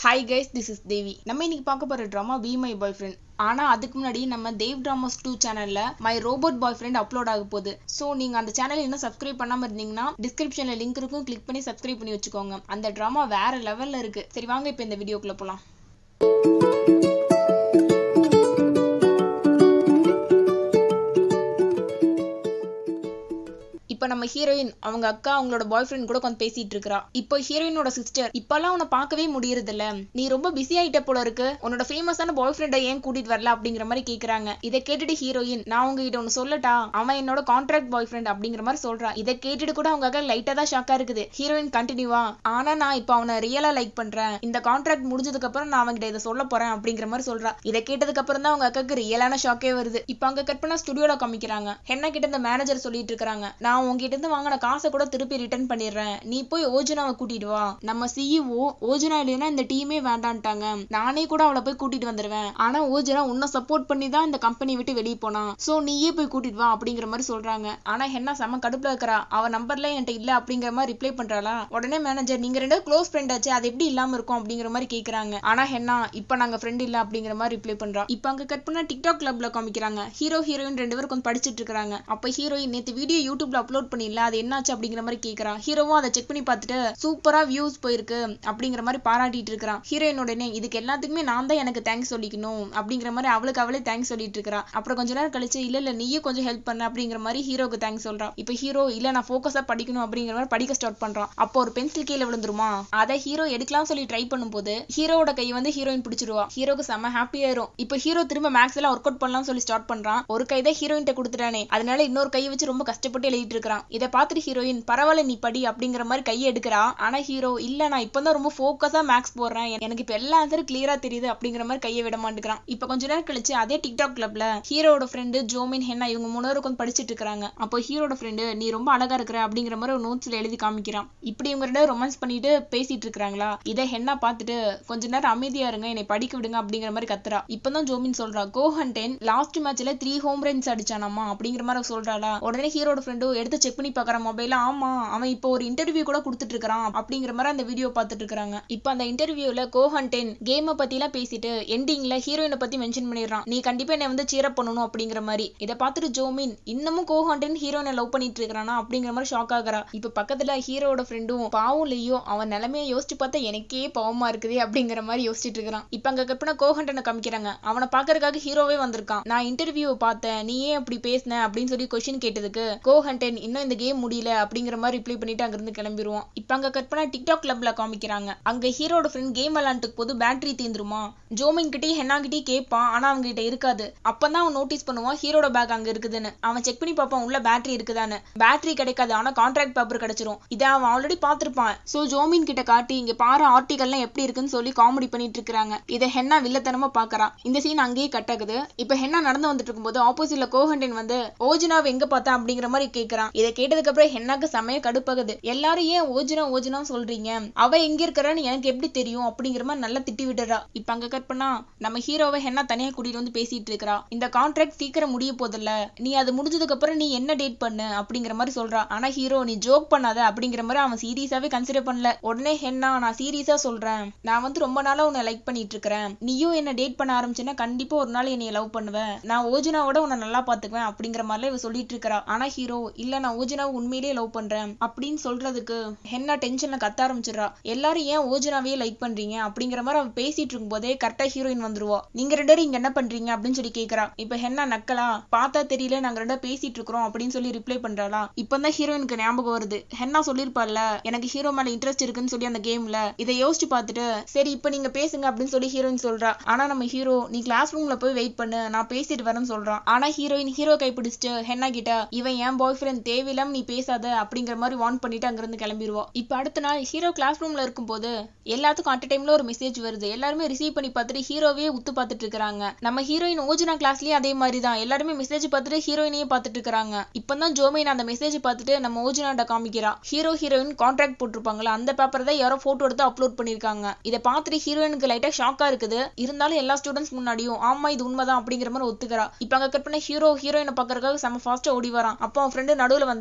hi guys this is Devi நம்ம இன்னைக்கு பார்க்க போற drama be my boyfriend ஆனா அதுக்கு முன்னாடி நம்ம தேவ் ட்ராமாஸ் டூ சேனல்ல my robot boyfriend upload ஆக போகுது ஸோ நீங்க அந்த சேனல் இன்னும் சப்ஸ்கிரைப் பண்ணாம இருந்தீங்கன்னா டிஸ்கிரிப்ஷன்ல லிங்க் இருக்கும் கிளிக் பண்ணி சப்ஸ்கிரைப் பண்ணி வச்சுக்கோங்க அந்த ட்ராமா வேற லெவல்ல இருக்கு சரி வாங்க இப்போ இந்த வீடியோக்குள்ள போலாம் இப்போ நம்ம ஹீரோயின் அவங்க அக்கா அவங்களோட பாய் ஃப்ரெண்ட் கூட கொஞ்சம் பேசிட்டு இருக்கா இப்போ ஹீரோயினோட சிஸ்டர் இப்பெல்லாம் உன்னை பார்க்கவே முடியறது இல்ல நீ ரொம்ப பிஸி ஆயிட்ட போல இருக்கு உன்னோட ஃபேமஸான பாய் ஃப்ரெண்டை ஏன் கூட்டிட்டு வரல அப்படிங்கிற மாதிரி கேக்குறாங்க இதை கேட்டுட்டு ஹீரோயின் நான் உங்ககிட்ட ஒன்னு சொல்லட்டா அவன் என்னோட கான்ட்ராக்ட் பாய் ஃப்ரெண்ட் அப்படிங்கிற மாதிரி சொல்றான் இதை கேட்டுட்டு கூட அவங்க அக்கா லைட்டா தான் ஷாக்கா இருக்குது ஹீரோயின் கண்டினியூவா ஆனா நான் இப்போ அவனை ரியலா லைக் பண்றேன் இந்த கான்ட்ராக்ட் முடிஞ்சதுக்கு அப்புறம் நான் அவன்கிட்ட இதை சொல்ல போறேன் அப்படிங்கிற மாதிரி சொல்றா இதை கேட்டதுக்கு அப்புறம் தான் அவங்க அக்காக்கு ரியலான ஷாக்கே வருது இப்போ அங்க கட் பண்ணா ஸ்டுடியோல காமிக்கிறாங்க என்ன கிட்ட இந்த மேனேஜர் சொல்லிட்டு இருக்காங்க நான் உங்ககிட்ட இருந்து வாங்கின காசை கூட திருப்பி ரிட்டர்ன் பண்ணிடுறேன் நீ போய் ஓஜனாவை கூட்டிட்டு வா நம்ம சிஇஓ ஓஜனா இல்லைன்னா இந்த டீமே வேண்டான்ட்டாங்க நானே கூட அவளை போய் கூட்டிட்டு வந்துருவேன் ஆனா ஓஜனா உன்னை சப்போர்ட் பண்ணி தான் இந்த கம்பெனி விட்டு வெளியே போனா சோ நீயே போய் கூட்டிட்டு வா அப்படிங்கிற மாதிரி சொல்றாங்க ஆனா என்ன செம கடுப்புல இருக்கிறா அவ நம்பர்ல என்கிட்ட இல்ல அப்படிங்கிற மாதிரி ரிப்ளை பண்றாளா உடனே மேனேஜர் நீங்க ரெண்டு க்ளோஸ் ஃப்ரெண்ட் ஆச்சு அது எப்படி இல்லாம இருக்கும் அப்படிங்கிற மாதிரி கேக்குறாங்க ஆனா ஹென்னா இப்ப நாங்க ஃப்ரெண்ட் இல்ல அப்படிங்கிற மாதிரி ரிப்ளை பண்றா இப்ப அங்க கட் பண்ணா டிக்டாக் கிளப்ல காமிக்கிறாங்க ஹீரோ ஹீரோயின் ரெண்டு பேரும் கொஞ்சம் படிச்சிட்டு இருக்காங்க அப்ப ஹீரோயின் நேத்து வீடியோ யூடியூப்ல அப்லோட் பண்ணிடல அது என்னாச்சு அப்படிங்கிற மாதிரி கேக்குறான் ஹீரோவும் அதை செக் பண்ணி பார்த்துட்டு சூப்பரா வியூஸ் போயிருக்கு அப்படிங்கிற மாதிரி பாராட்டிட்டு இருக்கிறான் ஹீரோயின் உடனே இதுக்கு எல்லாத்துக்குமே நான் தான் எனக்கு தேங்க்ஸ் சொல்லிக்கணும் அப்படிங்கிற மாதிரி அவளுக்கு அவளே தேங்க்ஸ் சொல்லிட்டு இருக்கா அப்புறம் கொஞ்ச நேரம் கழிச்சு இல்ல இல்ல நீயே கொஞ்சம் ஹெல்ப் பண்ண அப்படிங்கிற மாதிரி ஹீரோக்கு தேங்க்ஸ் சொல்றான் இப்ப ஹீரோ இல்ல நான் ஃபோக்கஸா படிக்கணும் அப்படிங்கிற மாதிரி படிக்க ஸ்டார்ட் பண்றான் அப்போ ஒரு பென்சில் கீழே விழுந்துருமா அதை ஹீரோ எடுக்கலாம் சொல்லி ட்ரை பண்ணும்போது ஹீரோவோட கை வந்து ஹீரோயின் பிடிச்சிருவா ஹீரோக்கு செம்ம ஹாப்பி ஆயிரும் இப்போ ஹீரோ திரும்ப மேக்ஸ் எல்லாம் ஒர்க் அவுட் பண்ணலாம் சொல்லி ஸ்டார்ட் பண்றான் ஒரு கை தான் ஹீரோயின் கொடுத்துட்டானே அதனால இன்னொரு கையை வச்சு ரொம்ப கஷ்டப்பட்டு எழுதிட்டு இருக்கான் இதை பார்த்துட்டு ஹீரோயின் பரவாயில்ல நீ படி அப்படிங்கிற மாதிரி கையை எடுக்கிறா ஆனா ஹீரோ இல்ல நான் இப்பதான் ரொம்ப ஃபோக்கஸா மேக்ஸ் போடுறேன் எனக்கு இப்ப எல்லா ஆன்சரும் கிளியரா தெரியுது அப்படிங்கிற மாதிரி கையை விட மாட்டேங்கிறான் இப்ப கொஞ்ச நேரம் கழிச்சு அதே டிக்டாக் கிளப்ல ஹீரோட ஃப்ரெண்டு ஜோமின் ஹென்னா இவங்க மூணு பேரும் உட்காந்து படிச்சிட்டு இருக்காங்க அப்போ ஹீரோட ஃப்ரெண்டு நீ ரொம்ப அழகா இருக்கிற அப்படிங்கிற மாதிரி ஒரு நோட்ஸ்ல எழுதி காமிக்கிறான் இப்படி இவங்க ரெண்டு ரொமான்ஸ் பண்ணிட்டு பேசிட்டு இருக்காங்களா இதை ஹென்னா பார்த்துட்டு கொஞ்ச நேரம் அமைதியா இருங்க என்னை படிக்க விடுங்க அப்படிங்கிற மாதிரி கத்துறா இப்பதான் ஜோமின் சொல்றா கோஹன்டென் லாஸ்ட் மேட்ச்ல த்ரீ ஹோம் ரன்ஸ் அடிச்சானாமா அப்படிங்கிற மாதிரி சொல்றாளா உடனே ஹீரோட ஃப்ரெண்டு எடுத்து செக் பண்ணி பாக்குற மொபைல ஆமா அவன் இப்போ ஒரு இன்டர்வியூ கூட கொடுத்துட்டு இருக்கான் அப்படிங்கிற மாதிரி அந்த வீடியோ பார்த்துட்டு இருக்காங்க இப்போ அந்த இன்டர்வியூல கோஹன்டென் கேமை பத்தி எல்லாம் பேசிட்டு எண்டிங்ல ஹீரோயினை பத்தி மென்ஷன் பண்ணிடுறான் நீ கண்டிப்பா என்னை வந்து சீரப் பண்ணணும் அப்படிங்கிற மாதிரி இதை பார்த்துட்டு ஜோமின் இன்னமும் கோஹன்டென் ஹீரோயினை லவ் பண்ணிட்டு இருக்கானா அப்படிங்கிற மாதிரி ஷாக் ஆகுறா இப்ப பக்கத்துல ஹீரோட ஃப்ரெண்டும் பாவம் இல்லையோ அவன் நிலைமையை யோசிச்சு பார்த்தா எனக்கே பாவமா இருக்குதே அப்படிங்கிற மாதிரி யோசிச்சுட்டு இருக்கான் இப்ப அங்க கற்பனை கோஹன்டனை காமிக்கிறாங்க அவனை பாக்குறதுக்காக ஹீரோவே வந்திருக்கான் நான் இன்டர்வியூவை பார்த்தேன் நீ ஏன் அப்படி பேசின அப்படின்னு சொல்லி கொஸ்டின் கேட்டதுக்கு கோஹன்டென் இன்னும் இந்த கேம் முடியல அப்படிங்கிற மாதிரி ரிப்ளை பண்ணிட்டு அங்கிருந்து கிளம்பிடுவோம் இப்ப அங்க கட் பண்ணா டிக்டாக் கிளப்ல காமிக்கிறாங்க அங்க ஹீரோட ஃப்ரெண்ட் கேம் விளாண்டுக்கு போது பேட்டரி தீந்துருமா ஜோமின் கிட்டயும் ஹென்னா கிட்டயும் கேட்பான் ஆனா அவங்க கிட்ட இருக்காது அப்பதான் அவன் நோட்டீஸ் பண்ணுவான் ஹீரோட பேக் அங்க இருக்குதுன்னு அவன் செக் பண்ணி பார்ப்பான் உள்ள பேட்டரி இருக்குதான்னு பேட்டரி கிடைக்காது ஆனா கான்ட்ராக்ட் பேப்பர் கிடைச்சிரும் இதை அவன் ஆல்ரெடி பாத்திருப்பான் சோ ஜோமின் கிட்ட காட்டி இங்க பாரு ஆர்டிகல்லாம் எப்படி இருக்குன்னு சொல்லி காமெடி பண்ணிட்டு இருக்காங்க இதை ஹென்னா வில்லத்தனமா பாக்குறான் இந்த சீன் அங்கேயே கட் ஆகுது இப்ப ஹென்னா நடந்து வந்துட்டு இருக்கும்போது ஆப்போசிட்ல கோஹண்டன் வந்து ஓஜினாவை எங்க பார்த்தா அப்படிங்கிற மாதிரி கேக்குறான் இதை கேட்டதுக்கு அப்புறம் ஹென்னாக்கு செமைய கடுப்பாகுது எல்லாரும் ஏன் ஓஜினா ஓஜினா சொல்றீங்க அவ எங்க இருக்கிறான்னு எனக்கு எப்படி தெரியும் அப்படிங்கிற மாதிரி நல்லா திட்டி விடுறா இப்ப அங்க கட் பண்ணா நம்ம ஹீரோவை ஹென்னா தனியா கூட்டிட்டு வந்து பேசிட்டு இருக்கா இந்த கான்ட்ராக்ட் சீக்கிரம் முடிய போதில்ல நீ அது முடிஞ்சதுக்கு அப்புறம் நீ என்ன டேட் பண்ணு அப்படிங்கிற மாதிரி சொல்றா ஆனா ஹீரோ நீ ஜோக் பண்ணாத அப்படிங்கிற மாதிரி அவன் சீரியஸாவே கன்சிடர் பண்ணல உடனே ஹென்னா நான் சீரியஸா சொல்றேன் நான் வந்து ரொம்ப நாளா உன்னை லைக் பண்ணிட்டு இருக்கிறேன் நீயும் என்ன டேட் பண்ண ஆரம்பிச்சேன்னா கண்டிப்பா ஒரு நாள் என்னைய லவ் பண்ணுவேன் நான் ஓஜினாவோட உன்னை நல்லா பாத்துக்குவேன் அப்படிங்கிற மாதிரிலாம் இவ சொல்லிட்டு இருக்கா ஆனா ஹீரோ இல்ல நான் ஓஜினாவை உண்மையிலேயே லவ் பண்றேன் அப்படின்னு சொல்றதுக்கு ஹென்னா டென்ஷன்ல கத்த ஆரம்பிச்சிடுறா எல்லாரும் ஏன் ஓஜினாவே லைக் பண்றீங்க அப்படிங்கிற மாதிரி அவ பேசிட்டு இருக்கும் போதே கரெக்டா ஹீரோயின் வந்துருவா நீங்க ரெண்டு பேரும் இங்க என்ன பண்றீங்க அப்படின்னு சொல்லி கேக்குறா இப்ப ஹென்னா நக்கலா பார்த்தா தெரியல நாங்க ரெண்டா பேசிட்டு இருக்கிறோம் அப்படின்னு சொல்லி ரிப்ளை பண்றாளா இப்பதான் ஹீரோயினுக்கு ஞாபகம் வருது ஹென்னா சொல்லிருப்பாள்ல எனக்கு ஹீரோ மேல இன்ட்ரெஸ்ட் இருக்குன்னு சொல்லி அந்த கேம்ல இதை யோசிச்சு பார்த்துட்டு சரி இப்ப நீங்க பேசுங்க அப்படின்னு சொல்லி ஹீரோயின் சொல்றா ஆனா நம்ம ஹீரோ நீ கிளாஸ் ரூம்ல போய் வெயிட் பண்ணு நான் பேசிட்டு வரேன்னு சொல்றான் ஆனா ஹீரோயின் ஹீரோ கை பிடிச்சிட்டு ஹென்னா கிட்ட இவன் என் பாய் ஃப்ரெண்ட் தேவையில்லாம நீ பேசாத அப்படிங்கிற மாதிரி வார்ன் பண்ணிட்டு அங்கிருந்து கிளம்பிடுவா இப்ப அடுத்த நாள் ஹீரோ கிளாஸ் ரூம்ல இருக்கும்போது எல்லாத்துக்கும் அட் டைம்ல ஒரு மெசேஜ் வருது எல்லாருமே ரிசீவ் பண்ணி பார்த்துட்டு ஹீரோவே உத்து பார்த்துட்டு இருக்காங்க நம்ம ஹீரோயின் ஓஜனா கிளாஸ்லயும் அதே மாதிரி தான் எல்லாருமே மெசேஜ் பார்த்துட்டு ஹீரோயினையே பார்த்துட்டு இருக்காங்க இப்பதான் ஜோமின் அந்த மெசேஜ் பார்த்துட்டு நம்ம ஓஜனாட்ட காமிக்கிறா ஹீரோ ஹீரோயின் கான்ட்ராக்ட் போட்டிருப்பாங்களா அந்த பேப்பர் தான் யாரோ போட்டோ எடுத்து அப்லோட் பண்ணிருக்காங்க இதை பார்த்துட்டு ஹீரோயினுக்கு லைட்டா ஷாக்கா இருக்குது இருந்தாலும் எல்லா ஸ்டூடெண்ட்ஸ் முன்னாடியும் ஆமா இது உண்மைதான் அப்படிங்கிற மாதிரி ஒத்துக்கிறா இப்ப அங்க கட் பண்ண ஹீரோ ஹீரோயினை பாக்குறதுக்காக செம ஃபாஸ்டா ஓடி வரான் அப்போ அவன் ஃப்ரெண்டு நடுவுல வந்து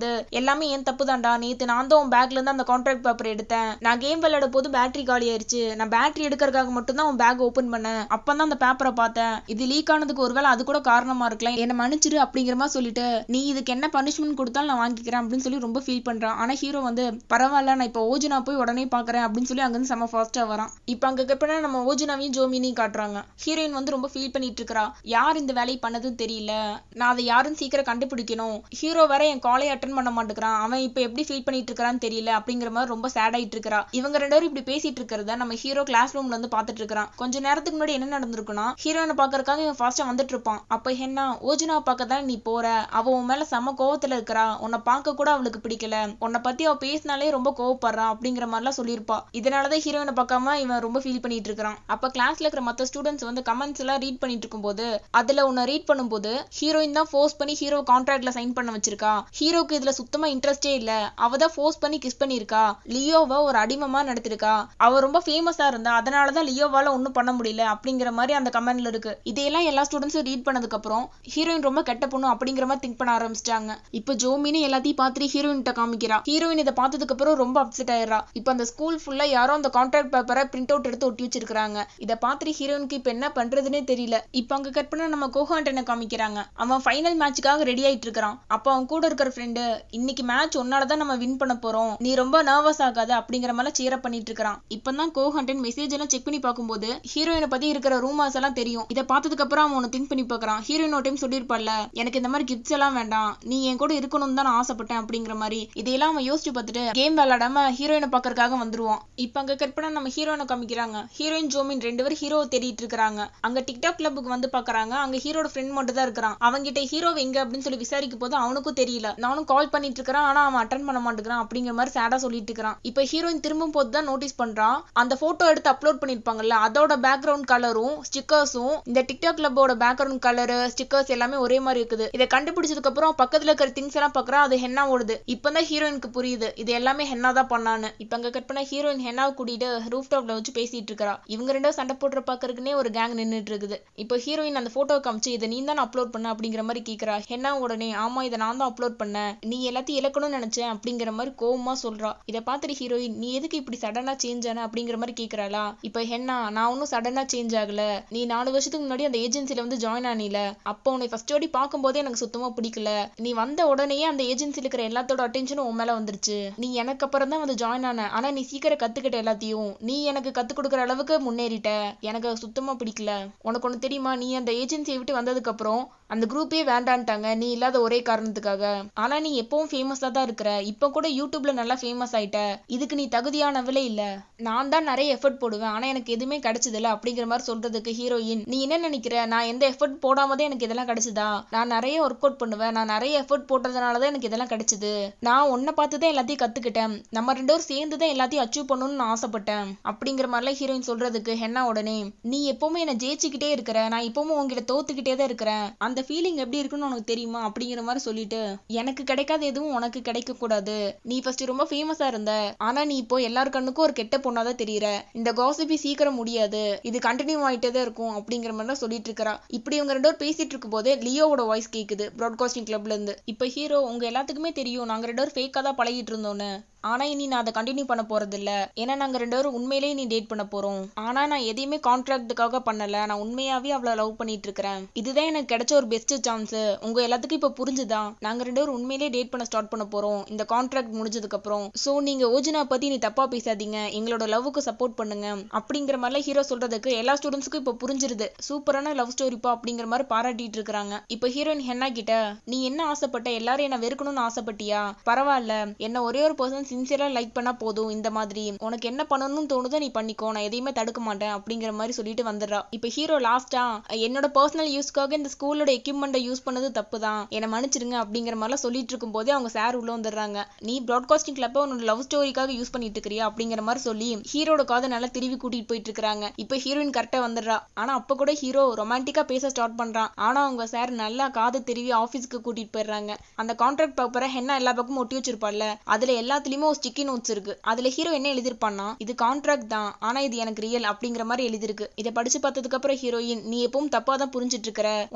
வந்து எல்லாமே ஏன் தப்பு தான்டா நேத்து நான் தான் உன் பேக்ல இருந்து அந்த கான்ட்ராக்ட் பேப்பர் எடுத்தேன் நான் கேம் விளையாட போது பேட்டரி காலி ஆயிருச்சு நான் பேட்டரி எடுக்கிறதுக்காக மட்டும் தான் உன் பேக் ஓபன் பண்ணேன் அப்பதான் அந்த பேப்பரை பார்த்தேன் இது லீக் ஆனதுக்கு ஒருவேளை அது கூட காரணமா இருக்கலாம் என்ன மன்னிச்சிரு அப்படிங்கிற மாதிரி சொல்லிட்டு நீ இதுக்கு என்ன பனிஷ்மெண்ட் கொடுத்தாலும் நான் வாங்கிக்கிறேன் அப்படின்னு சொல்லி ரொம்ப ஃபீல் பண்றான் ஆனா ஹீரோ வந்து பரவாயில்ல நான் இப்போ ஓஜுனா போய் உடனே பாக்குறேன் அப்படின்னு சொல்லி அங்கிருந்து செம ஃபாஸ்டா வரான் இப்போ அங்க கப்பனா நம்ம ஓஜுனாவையும் ஜோமினையும் காட்டுறாங்க ஹீரோயின் வந்து ரொம்ப ஃபீல் பண்ணிட்டு இருக்கா யார் இந்த வேலையை பண்ணதுன்னு தெரியல நான் அதை யாருன்னு சீக்கிரம் கண்டுபிடிக்கணும் ஹீரோ வேற என் காலை அட்டன் பண்ண மாட்டேங்கிறான் அவன் இப்போ எப்படி ஃபீல் பண்ணிட்டு இருக்கான்னு தெரியல அப்படிங்கிற மாதிரி ரொம்ப சேட் ஆயிட்டு இருக்கா இவங்க ரெண்டு பேரும் இப்படி பேசிட்டு இருக்கிறத நம்ம ஹீரோ கிளாஸ் ரூம்ல வந்து பாத்துட்டு இருக்கான் கொஞ்ச நேரத்துக்கு முன்னாடி என்ன நடந்திருக்குன்னா ஹீரோயினை பாக்குறதுக்காக இவன் ஃபாஸ்டா வந்துட்டு இருப்பான் அப்ப என்ன ஓஜுனா பார்க்க தான் நீ போற அவ உன் மேல செம கோவத்துல இருக்கிறா உன்னை பார்க்க கூட அவளுக்கு பிடிக்கல உன்னை பத்தி அவ பேசினாலே ரொம்ப கோவப்படுறான் அப்படிங்கிற மாதிரிலாம் சொல்லியிருப்பா இதனாலதான் ஹீரோயினை பார்க்காம இவன் ரொம்ப ஃபீல் பண்ணிட்டு இருக்கான் அப்ப கிளாஸ்ல இருக்கிற மத்த ஸ்டூடெண்ட்ஸ் வந்து கமெண்ட்ஸ் எல்லாம் ரீட் பண்ணிட்டு இருக்கும்போது அதுல உன்னை ரீட் பண்ணும்போது ஹீரோயின் தான் ஃபோர்ஸ் பண்ணி ஹீரோ கான்ட்ராக்ட்ல சைன் பண்ண வச்சிருக்கா ஹீரோக்கு இதுல சுத்தமா இன்ட்ரெஸ்டே இல்ல அவ தான் ஃபோர்ஸ் பண்ணி கிஸ் பண்ணிருக்கா லியோவை ஒரு அடிமமா நடத்திருக்கா அவ ரொம்ப ஃபேமஸா இருந்தா அதனாலதான் லியோவால ஒண்ணும் பண்ண முடியல அப்படிங்கிற மாதிரி அந்த கமெண்ட்ல இருக்கு இதையெல்லாம் எல்லா ஸ்டூடெண்ட்ஸும் ரீட் பண்ணதுக்கு அப்புறம் ஹீரோயின் ரொம்ப கெட்ட பொண்ணு அப்படிங்கிற மாதிரி திங்க் பண்ண ஆரம்பிச்சிட்டாங்க இப்போ ஜோமினி எல்லாத்தையும் பார்த்துட்டு ஹீரோயின் காமிக்கிறா ஹீரோயின் இதை பார்த்ததுக்கு அப்புறம் ரொம்ப அப்செட் ஆயிடுறா இப்போ அந்த ஸ்கூல் ஃபுல்லா யாரோ அந்த கான்ட்ராக்ட் பேப்பரை பிரிண்ட் அவுட் எடுத்து ஒட்டி வச்சிருக்காங்க இதை பார்த்துட்டு ஹீரோயினுக்கு இப்போ என்ன பண்றதுனே தெரியல இப்போ அங்க கட் பண்ண நம்ம கோஹாண்டனை காமிக்கிறாங்க அவன் ஃபைனல் மேட்சுக்காக ரெடி ஆயிட்டு இருக்கிறான் அப்போ அவன் கூட இருக்கிற ஃப்ரெண்டு இன்னைக்கு மேட்ச் உன்னால தான் நம்ம வின் பண்ண போறோம் நீ ரொம்ப நர்வஸ் ஆகாத அப்படிங்கிற மாதிரி சீரப் பண்ணிட்டு இருக்கான் இப்பதான் கோஹண்டன் மெசேஜ் எல்லாம் செக் பண்ணி பார்க்கும்போது ஹீரோயினை பத்தி இருக்கிற ரூமர்ஸ் எல்லாம் தெரியும் இதை பார்த்ததுக்கு அப்புறம் அவன் ஒன்னு திங்க் பண்ணி பார்க்கறான் ஹீரோயின் ஒரு டைம் சொல்லியிருப்பாள்ல எனக்கு இந்த மாதிரி கிஃப்ட்ஸ் எல்லாம் வேண்டாம் நீ என் கூட இருக்கணும்னு தான் நான் ஆசைப்பட்டேன் அப்படிங்கிற மாதிரி இதையெல்லாம் அவன் யோசிச்சு பார்த்துட்டு கேம் விளையாடாம ஹீரோயினை பார்க்கறதுக்காக வந்துருவான் இப்போ அங்க கட் பண்ணா நம்ம ஹீரோயினை காமிக்கிறாங்க ஹீரோயின் ஜோமின் ரெண்டு பேரும் ஹீரோவை தேடிட்டு இருக்காங்க அங்க டிக்டாக் கிளப்புக்கு வந்து பாக்குறாங்க அங்க ஹீரோட ஃப்ரெண்ட் மட்டும் தான் இருக்கிறான் அவன்கிட்ட ஹீரோ எங்க அப்படின்னு சொல்லி விசாரிக்கும் போது அவனுக்கும் தெரியல நானும் கால் பண்ணிட்டு இருக்கிறான் ஆனா அவன் அட்டன் பண்ண மாட்டேங்கிறான் அப்படிங்கிற மாதிரி சேடா சொல்லிட்டு இருக்கிறான் இப்போ ஹீரோயின் திரும்பும் போது தான் நோட்டீஸ் பண்றான் அந்த போட்டோ எடுத்து அப்லோட் பண்ணிருப்பாங்கல்ல அதோட பேக்ரவுண்ட் கலரும் ஸ்டிக்கர்ஸும் இந்த டிக்டாக் கிளப்போட பேக்ரவுண்ட் கலர் ஸ்டிக்கர்ஸ் எல்லாமே ஒரே மாதிரி இருக்குது இதை கண்டுபிடிச்சதுக்கு அப்புறம் பக்கத்துல இருக்கிற திங்ஸ் எல்லாம் பாக்குறான் அது ஹென்னா ஓடுது இப்பதான் ஹீரோயினுக்கு புரியுது இது எல்லாமே ஹென்னா தான் பண்ணான்னு இப்ப அங்க கட் பண்ண ஹீரோயின் ஹென்னாவை கூட்டிட்டு ரூஃப் டாப்ல வச்சு பேசிட்டு இருக்கா இவங்க ரெண்டும் சண்டை போடுற பாக்குறதுக்குனே ஒரு கேங் நின்னுட்டு இருக்குது இப்போ ஹீரோயின் அந்த போட்டோ காமிச்சு இதை நீ தான் அப்லோட் பண்ண அப்படிங்கிற மாதிரி கேக்குறா ஹென்னா உடனே ஆமா இதை நான் தான் அப்லோட் பண்ணேன் நீ எல்லாத்தையும் இழக்கணும்னு நினைச்சேன் அப்படிங்கிற மாதிரி கோவமா சொல்றா இதை பார்த்துட்டு ஹீரோயின் நீ எதுக்கு இப்படி சடனா சேஞ்ச் ஆன அப்படிங்கிற மாதிரி கேக்குறாளா இப்போ ஹென்னா நான் ஒன்னும் சடனா சேஞ்ச் ஆகல நீ நாலு வருஷத்துக்கு முன்னாடி அந்த ஏஜென்சில வந்து ஜாயின் ஆனில அப்போ உன்னை ஃபர்ஸ்ட் வாட்டி பார்க்கும்போதே எனக்கு சுத்தமா பிடிக்கல நீ வந்த உடனேயே அந்த ஏஜென்சில இருக்கிற எல்லாத்தோட அட்டென்ஷனும் உன் மேல வந்துருச்சு நீ எனக்கு அப்புறம் தான் வந்து ஜாயின் ஆன ஆனா நீ சீக்கிரம் கத்துக்கிட்ட எல்லாத்தையும் நீ எனக்கு கத்து கொடுக்குற அளவுக்கு முன்னேறிட்ட எனக்கு அது சுத்தமா பிடிக்கல உனக்கு ஒண்ணு தெரியுமா நீ அந்த ஏஜென்சியை விட்டு வந்ததுக்கு அப்புறம் அந்த குரூப்பே வேண்டான்ட்டாங்க நீ இல்லாத ஒரே காரணத்துக்காக ஆனா நீ எப்பவும் ஃபேமஸா தான் இருக்கிற இப்ப கூட யூடியூப்ல நல்லா ஃபேமஸ் ஆயிட்ட இதுக்கு நீ தகுதியானவளே இல்ல நான் தான் நிறைய எஃபர்ட் போடுவேன் ஆனா எனக்கு எதுவுமே கிடைச்சதில்ல அப்படிங்கிற மாதிரி சொல்றதுக்கு ஹீரோயின் நீ என்ன நினைக்கிற நான் எந்த எஃபர்ட் போடாமதே எனக்கு இதெல்லாம் கிடைச்சதா நான் நிறைய ஒர்க் அவுட் பண்ணுவேன் நான் நிறைய எஃபர்ட் போட்டதுனால தான் எனக்கு இதெல்லாம் கிடைச்சது நான் உன்னை பார்த்து தான் எல்லாத்தையும் கத்துக்கிட்டேன் நம்ம ரெண்டு பேரும் சேர்ந்து தான் எல்லாத்தையும் அச்சீவ் பண்ணணும்னு நான் ஆசைப்பட்டேன் அப்படிங்கிற மாதிரிலாம் ஹீரோயின் சொல்றதுக்கு ஹென்னா உடனே நீ எப்பவுமே என்ன ஜெயிச்சுக்கிட்டே இருக்கிற நான் எப்பவுமே உங்ககிட்ட தோத்துக்கிட்டே தான் இருக்கிறேன் அந்த ஃபீலிங் எப்படி இருக்குன்னு உனக்கு தெரியுமா அப்படிங்கிற மாதிரி சொல்லிட்டு எனக்கு கிடைக்காத எதுவும் உனக்கு கிடைக்க கூடாது நீ ஃபர்ஸ்ட் ரொம்ப ஃபேமஸா இருந்த ஆனா நீ இப்போ எல்லார் கண்ணுக்கும் ஒரு கெட்ட பொண்ணா தான் தெரியற இந்த காசிப்பி சீக்கிரம் முடியாது இது கண்டினியூ ஆயிட்டே தான் இருக்கும் அப்படிங்கிற மாதிரி தான் சொல்லிட்டு இருக்கறா இப்படி இவங்க ரெண்டு பேரும் பேசிட்டு இருக்கும் போது லியோவோட வாய்ஸ் கேக்குது ப்ராட்காஸ்டிங் கிளப்ல இருந்து இப்போ ஹீரோ உங்க எல்லாத்துக்குமே தெரியும் நாங்க ரெண்டு பேரும் ஃபேக்கா தான் பழகிட்டு இருந்தோம்னு ஆனா இனி நான் அதை கண்டினியூ பண்ண போறது இல்ல ஏன்னா நாங்க ரெண்டு பேரும் உண்மையிலேயே நீ டேட் பண்ண போறோம் ஆனா நான் எதையுமே கான்ட்ராக்டுக்காக பண்ணல நான் உண்மையாவே அவளை லவ் பண்ணிட்டு இருக்கிறேன் இதுதான் எனக்கு கிடைச்ச ஒரு பெஸ்ட் சான்ஸ் உங்க எல்லாத்துக்கும் இப்ப புரிஞ்சுதா நாங்க ரெண்டு பேரும் உண்மையிலேயே டேட் பண்ண ஸ்டார்ட் பண்ண போறோம் இந்த கான்ட்ராக்ட் முடிஞ்சதுக்கு அப்புறம் சோ நீங்க ஓஜினா பத்தி நீ தப்பா பேசாதீங்க எங்களோட லவ்வுக்கு சப்போர்ட் பண்ணுங்க அப்படிங்கிற மாதிரிலாம் ஹீரோ சொல்றதுக்கு எல்லா ஸ்டூடெண்ட்ஸ்க்கும் இப்ப புரிஞ்சிருது சூப்பரான லவ் ஸ்டோரிப்பா அப்படிங்கிற மாதிரி பாராட்டிட்டு இருக்காங்க இப்ப ஹீரோயின் ஹென்னா கிட்ட நீ என்ன ஆசைப்பட்ட எல்லாரும் என்ன வெறுக்கணும்னு ஆசைப்பட்டியா பரவாயில்ல என்ன ஒரே ஒரு பர்சன் சின்சியரா லைக் பண்ணா போதும் இந்த மாதிரி உனக்கு என்ன பண்ணணும்னு தோணுதோ நீ பண்ணிக்கோ நான் எதையுமே தடுக்க மாட்டேன் அப்படிங்கிற மாதிரி சொல்லிட்டு வந்துடுறா இப்ப ஹீரோ லாஸ்டா என்னோட பர்சனல் யூஸ்க்காக இந்த ஸ்கூலோட எக்யூப்மெண்ட்டை யூஸ் பண்ணது தப்பு தான் என்னை மன்னிச்சிடுங்க அப்படிங்கிற மாதிரிலாம் சொல்லிட்டு இருக்கும் போதே அவங்க சார் உள்ள வந்துடுறாங்க நீ ப்ராட்காஸ்டிங் கிளப்ப உன்னோட லவ் ஸ்டோரிக்காக யூஸ் பண்ணிட்டு இருக்கிறியா அப்படிங்கிற மாதிரி சொல்லி ஹீரோட காதை நல்லா திருவி கூட்டிட்டு போயிட்டு இருக்காங்க இப்ப ஹீரோயின் கரெக்டா வந்துடுறா ஆனா அப்ப கூட ஹீரோ ரொமான்டிக்கா பேச ஸ்டார்ட் பண்றான் ஆனா அவங்க சார் நல்லா காது திருவி ஆபீஸ்க்கு கூட்டிட்டு போயிடுறாங்க அந்த கான்ட்ராக்ட் பேப்பரை ஹென்னா எல்லா பக்கமும் ஒட்டி வச்சிருப்பாள்ல அதுல எல்லாத்துலயுமே ஒரு ஸ்டிக்கி நோட்ஸ் இருக்கு அதுல ஹீரோ என்ன எழுதிருப்பான்னா இது கான்ட்ராக்ட் தான் ஆனா இது எனக்கு ரியல் அப்படிங்கிற மாதிரி எழுதிருக்கு இதை படிச்சு பார்த்ததுக்கு அப்புறம் ஹீரோயின் நீ எப்பவும் தப்பா தான் புரிஞ்சிட்டு இருக்கிற உனக்கு மட்டும்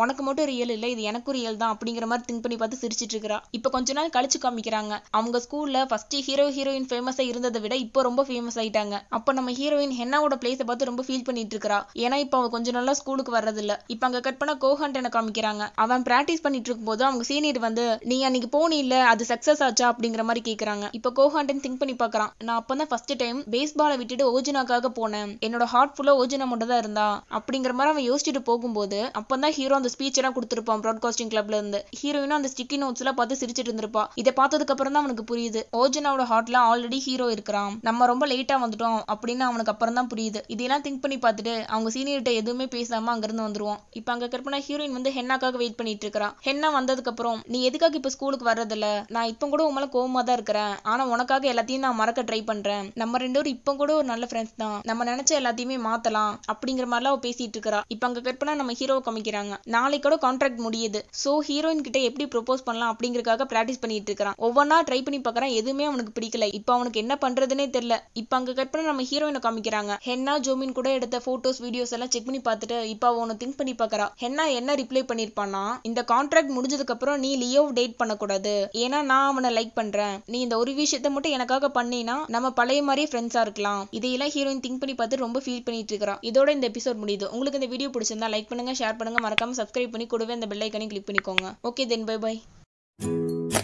ரியல் இல்ல இது எனக்கும் ரியல் தான் அப்படிங்கிற மாதிரி திங்க் பண்ணி பார்த்து சிரிச்சிட்டு இருக்கா இப்போ கொஞ்ச நாள் கழிச்சு காமிக்கிறாங்க அவங்க ஸ்கூல்ல ஃபர்ஸ்ட் ஹீரோ ஹீரோயின் ஃபேமஸா இருந்ததை விட இப்போ ரொம்ப ஃபேமஸ் ஆயிட்டாங்க அப்போ நம்ம ஹீரோயின் ஹென்னாவோட பிளேஸை பார்த்து ரொம்ப ஃபீல் பண்ணிட்டு இருக்கா ஏன்னா இப்போ அவ கொஞ்ச நாளா ஸ்கூலுக்கு வர்றது இல்ல இப்போ அங்க கட் பண்ண கோஹண்டனை காமிக்கிறாங்க அவன் பிராக்டிஸ் பண்ணிட்டு இருக்கும்போது அவங்க சீனியர் வந்து நீ அன்னைக்கு போனி இல்ல அது சக்சஸ் ஆச்சா அப்படிங்கிற மாதிரி கேக்குறாங்க இப்போ கோஹண்டன் திங்க் பண்ணி பார்க்கறான் நான் அப்பதான் ஃபர்ஸ்ட் டைம் பேஸ்பாலை விட்டுட்டு ஓஜினாக்காக போனேன் என்னோட ஹார்ட் ஃபுல்லா ஓஜினா மட்டும் தான் இருந்தா அப்படிங்கிற மாதிரி அவன் யோசிச்சுட்டு போகும்போது அப்பதான் ஹீரோ அந்த ஸ்பீச் எல்லாம் கொடுத்துருப்பான் ப்ராட்காஸ்டிங் கிளப்ல இருந்து ஹீரோயினும் அந்த ஸ்டிக்கி நோட்ஸ் எல்லாம் பார்த்து சிரிச்சிட்டு இருந்திருப்பா இதை பார்த்ததுக்கு அப்புறம் தான் அவனுக்கு புரியுது ஓஜினாவோட ஹார்ட்ல ஆல்ரெடி ஹீரோ இருக்கிறான் நம்ம ரொம்ப லேட்டா வந்துட்டோம் அப்படின்னு அவனுக்கு அப்புறம் தான் புரியுது இதெல்லாம் திங்க் பண்ணி பார்த்துட்டு அவங்க சீனியர்கிட்ட எதுவுமே பேசாம அங்கிருந்து வந்துருவான் இப்போ அங்க கற்பனா ஹீரோயின் வந்து ஹென்னாக்காக வெயிட் பண்ணிட்டு இருக்கா ஹென்னா வந்ததுக்கு அப்புறம் நீ எதுக்காக இப்ப ஸ்கூலுக்கு வர்றதில்ல நான் இப்போ கூட உன் மேல கோவமா தான் இருக்கிறேன் ஆனா உனக்காக எல்லாத்தையும் நான் மறக்க ட்ரை பண்றேன் நம்ம ரெண்டு பேரும் இப்போ கூட ஒரு நல்ல ஃப்ரெண்ட்ஸ் தான் நம்ம நினைச்ச எல்லாத்தையுமே மாத்தலாம் அப்படிங்கிற மாதிரிலாம் அவ பேசிட்டு இருக்கறா இப்போ அங்க கற்பனா நம்ம ஹீரோவை காமிக்கிறாங்க நாளைக்கு கூட கான்ட்ராக்ட் முடியுது சோ ஹீரோயின் கிட்ட எப்படி ப்ரொபோஸ் பண்ணலாம் அப்படிங்கறதுக்காக பிராக்டிஸ் பண்ணிட்டு இருக்கான் ஒவ்வொன்றா ட்ரை பண்ணி பார்க்கறான் எதுவுமே அவனுக்கு பிடிக்கல இப்போ அவனுக்கு என்ன பண்றதுனே தெரியல இப்போ அங்க கட் பண்ண நம்ம ஹீரோயினை காமிக்கிறாங்க ஹென்னா ஜோமின் கூட எடுத்த போட்டோஸ் வீடியோஸ் எல்லாம் செக் பண்ணி பார்த்துட்டு இப்போ அவ ஒன்னு திங்க் பண்ணி பார்க்கறா ஹென்னா என்ன ரிப்ளை பண்ணிருப்பான்னா இந்த கான்ட்ராக்ட் முடிஞ்சதுக்கு அப்புறம் நீ லியோ டேட் பண்ணக்கூடாது ஏன்னா நான் அவனை லைக் பண்றேன் நீ இந்த ஒரு விஷயத்த மட்டும் எனக்காக பண்ணினா நம்ம பழைய மாதிரியே ஃப்ரெண்ட்ஸா இருக்கலாம் இதையெல்லாம் ஹீரோயின் திங்க் பண்ணி பார்த்து ரொம்ப ஃபீல் பண்ணிட்டு இருக்கா இதோட இந்த எபிசோட் முடியுது உங்களுக்கு இந்த வீடியோ பிடிச்சிருந்தா லைக் பண்ணுங்க ஷேர் பண்ணுங்க மறக்காம சப்ஸ்கிரைப் பண்ணி கூடவே இந்த பெல் ஐக்கனையும் கிளிக் பண்ணிக்கோங்க ஓகே தென் பை பை